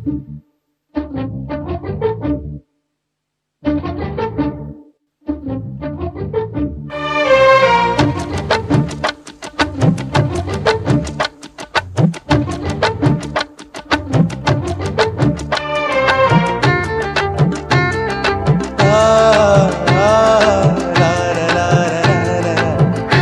ఆ, ఆ, లా, లా, లా, లా, లా, లా.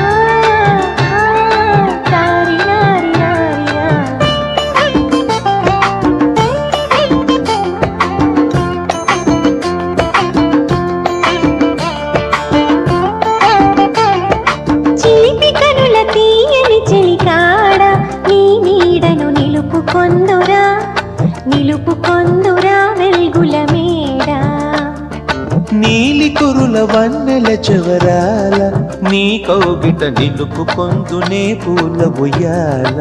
చిలిపి కనుల తీయని చెలికాడ నీ నీడను నిలుపుకొందురా నిలుపుకొందురా వెల్గుల మేడ నీలి కురుల వన్నెల చెవరాల నీ కౌగిట నిలుపుకొందునే పూల ఉయ్యాల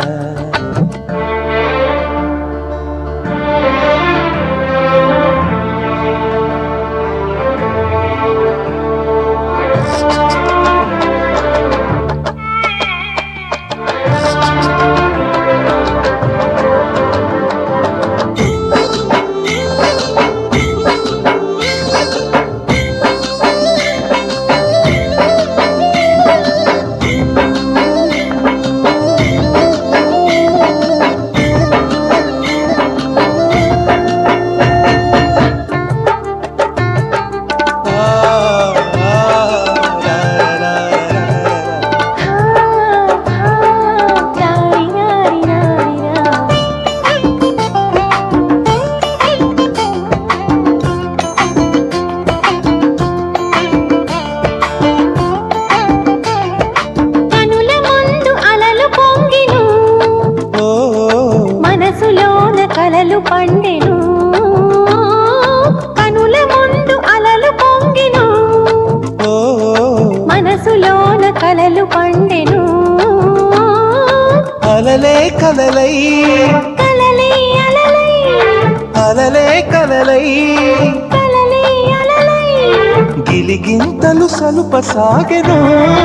ఆ, ఆ, లా, లా, లా, లా, లా. కనుల ముందు అలలు పొంగిను ఓ, మనసులోన కలలు పండెను కనుల ముందు అలలు పొంగిను ఓ, మనసులోన కలలు పండెను అలలే కలలై కలలే అలలై అలలే కలలై కలలే అలలై గిలిగింతలు సలుప సాగెను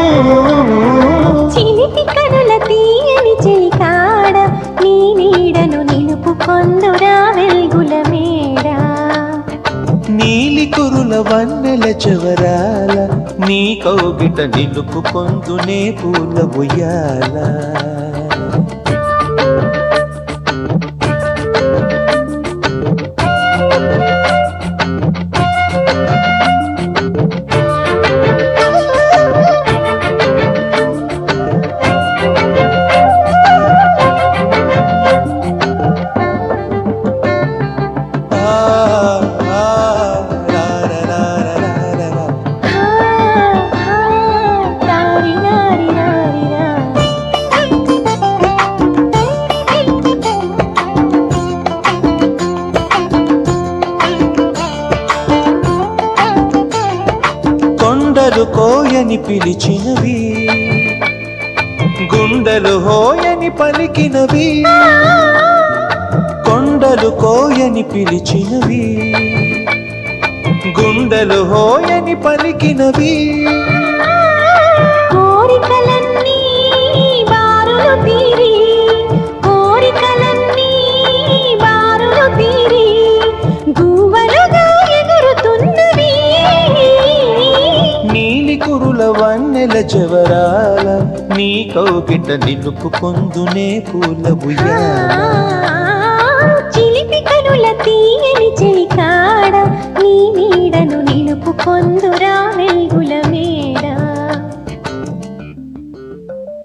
చిలిపి కనుల తీయని చెలికాడ నీ నీడను నిలుపుకొందురా వెల్గుల మేడ నీలి కురుల వన్నెల చెవరాల నీ కౌగిట నిలుపుకొందునే పూల ఉయ్యాల ఆ, ఆ, లా, లా, లా, లా, లా, లా. హా, హా, రారి రారి రారి రా. కొండలు కోయని పిలిచినవి గుండెలు హోయని పలికినవి కొండలు కోయని పిలిచినవి గుండెలు హోయని పలికినవి కోరికలన్నీ బారులు తీరి కోరికలన్నీ బారులు తీరి గువ్వలుగా ఎగురుతున్నవి నీలి కురుల వన్నెల చెవరాల నీ కౌగిట నిలుపుకొందునే పూల ఉయ్యాల చిలిపి కనుల తీయని చెలికాడ నీ నీడను నిలుపుకొందురా వెల్గు